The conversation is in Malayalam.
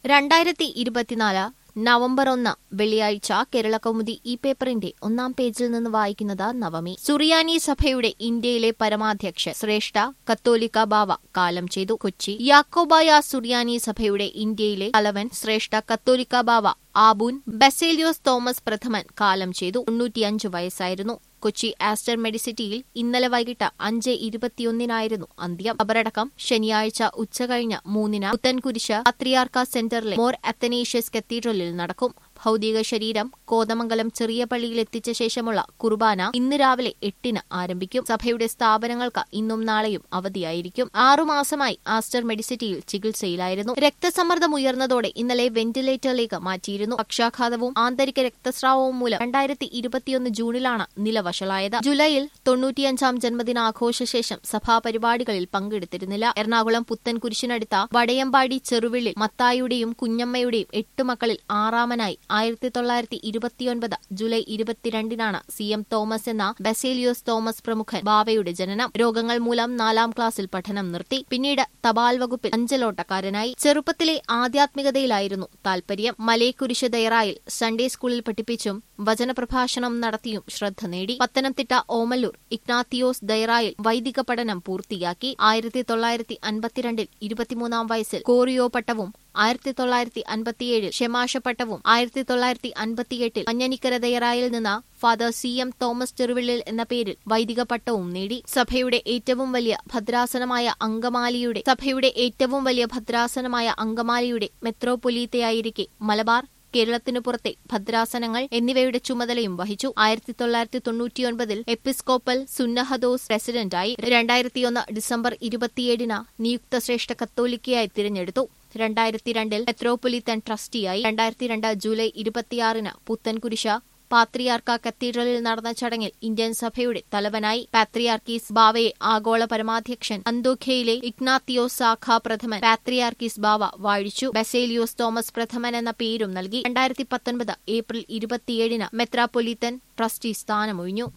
രണ്ടായിരത്തി ഇരുപത്തിനാല് നവംബർ ഒന്ന് വെള്ളിയാഴ്ച കേരളകൗമുദി ഈ പേപ്പറിന്റെ ഒന്നാം പേജിൽ നിന്ന് വായിക്കുന്നത് നവമി സുറിയാനി സഭയുടെ ഇന്ത്യയിലെ പരമാധ്യക്ഷൻ ശ്രേഷ്ഠ കത്തോലിക്ക ബാവ കാലം ചെയ്തു കൊച്ചി യാക്കോബായ സുറിയാനി സഭയുടെ ഇന്ത്യയിലെ തലവൻ ശ്രേഷ്ഠ കത്തോലിക്ക ബാവ ആബൂൻ ബസേലിയോസ് തോമസ് പ്രഥമൻ കാലം ചെയ്തു തൊണ്ണൂറ്റിയഞ്ച് വയസ്സായിരുന്നു കൊച്ചി ആസ്റ്റർ മെഡിസിറ്റിയിൽ ഇന്നലെ വൈകിട്ട് അഞ്ച് ഇരുപത്തിയൊന്നിനായിരുന്നു അന്ത്യം ഖബറടക്കം ശനിയാഴ്ച ഉച്ചകഴിഞ്ഞ് മൂന്നിന് പുത്തൻകുരിശ് പത്രിയാർക്ക സെന്ററിലെ മോർ അത്തനേഷ്യസ് കത്തീഡ്രലിൽ നടക്കും ഭൌതിക ശരീരം കോതമംഗലം ചെറിയ പള്ളിയിൽ എത്തിച്ച ശേഷമുള്ള കുർബാന ഇന്ന് രാവിലെ എട്ടിന് ആരംഭിക്കും സഭയുടെ സ്ഥാപനങ്ങൾക്ക് ഇന്നും നാളെയും അവധിയായിരിക്കും ആറുമാസമായി ആസ്റ്റർ മെഡിസിറ്റിയിൽ ചികിത്സയിലായിരുന്നു രക്തസമ്മർദ്ദം ഉയർന്നതോടെ ഇന്നലെ വെന്റിലേറ്ററിലേക്ക് മാറ്റിയിരുന്നു പക്ഷാഘാതവും ആന്തരിക രക്തസ്രാവവും മൂലം രണ്ടായിരത്തി ഇരുപത്തിയൊന്ന് ജൂണിലാണ് നില വഷളായത് ജൂലൈയിൽ തൊണ്ണൂറ്റിയഞ്ചാം ജന്മദിനാഘോഷ ശേഷം സഭാ പരിപാടികളിൽ പങ്കെടുത്തിരുന്നില്ല എറണാകുളം പുത്തൻ കുരിശിനടുത്ത വടയമ്പാടി ചെറുവിളിൽ മത്തായിയുടെയും കുഞ്ഞമ്മയുടെയും എട്ട് മക്കളിൽ ആറാമനായി ആയിരത്തി തൊള്ളായിരത്തി ഇരുപത്തിയൊൻപത് ജൂലൈ ഇരുപത്തിരണ്ടിനാണ് സി എം തോമസ് എന്ന ബസേലിയോസ് തോമസ് പ്രമുഖൻ ബാവയുടെ ജനനം രോഗങ്ങൾ മൂലം നാലാം ക്ലാസ്സിൽ പഠനം നിർത്തി പിന്നീട് തപാൽ വകുപ്പിൽ അഞ്ചലോട്ടക്കാരനായി ചെറുപ്പത്തിലെ ആധ്യാത്മികതയിലായിരുന്നു താൽപര്യം മലേക്കുരിശ് ദയറായിൽ സൺഡേ സ്കൂളിൽ പഠിപ്പിച്ചും വചനപ്രഭാഷണം നടത്തിയും ശ്രദ്ധ നേടി പത്തനംതിട്ട ഓമല്ലൂർ ഇഗ്നാത്തിയോസ് ദയറായിൽ വൈദിക പഠനം പൂർത്തിയാക്കി ആയിരത്തി തൊള്ളായിരത്തി അൻപത്തിരണ്ടിൽ ഇരുപത്തിമൂന്നാം വയസ്സിൽ കോറിയോ പട്ടവും ആയിരത്തി തൊള്ളായിരത്തി അൻപത്തിയേഴിൽ ഷെമാശപ്പട്ടവും ആയിരത്തി തൊള്ളായിരത്തി അൻപത്തിയെട്ടിൽ മഞ്ഞനിക്കര ദയറായിൽ നിന്ന് father C M Thomas Cheruvillil എന്ന പേരിൽ വൈദിക പട്ടവും നേടി സഭയുടെ ഏറ്റവും വലിയ ഭദ്രാസനമായ അങ്കമാലിയുടെ സഭയുടെ ഏറ്റവും വലിയ ഭദ്രാസനമായ അങ്കമാലിയുടെ മെത്രോപൊലീത്തയായിരിക്കെ മലബാർ കേരളത്തിനു പുറത്തെ ഭദ്രാസനങ്ങൾ എന്നിവയുടെ ചുമതലയും വഹിച്ചു ആയിരത്തി തൊള്ളായിരത്തി തൊണ്ണൂറ്റിയൊൻപതിൽ എപ്പിസ്കോപ്പൽ സുന്നഹദോസ് പ്രസിഡന്റായി രണ്ടായിരത്തിയൊന്ന് ഡിസംബർ ഇരുപത്തിയേഴിന് നിയുക്ത ശ്രേഷ്ഠ കത്തോലിക്കയായി തിരഞ്ഞെടുത്തു രണ്ടായിരത്തി രണ്ടിൽ മെത്രോപൊലിത്തൻ ട്രസ്റ്റിയായി രണ്ടായിരത്തി രണ്ട് ജൂലൈ ഇരുപത്തിയാറിന് പുത്തൻകുരിശ പാത്രിയാർക്ക കത്തീഡ്രലിൽ നടന്ന ചടങ്ങിൽ ഇന്ത്യൻ സഭയുടെ തലവനായി പാത്രിയാർക്കീസ് ബാവയെ ആഗോള പരമാധ്യക്ഷൻ അന്തോഖയിലെ ഇഗ്നാത്തിയോസ് സാഖ പ്രഥമൻ പാത്രിയാർക്കീസ് ബാവ വാഴിച്ചു ബസേലിയോസ് തോമസ് പ്രഥമൻ എന്ന പേരും നൽകി രണ്ടായിരത്തി പത്തൊൻപത് ഏപ്രിൽ ഇരുപത്തിയേഴിന് മെത്രാപൊലീത്തൻ ട്രസ്റ്റി സ്ഥാനമൊഴിഞ്ഞു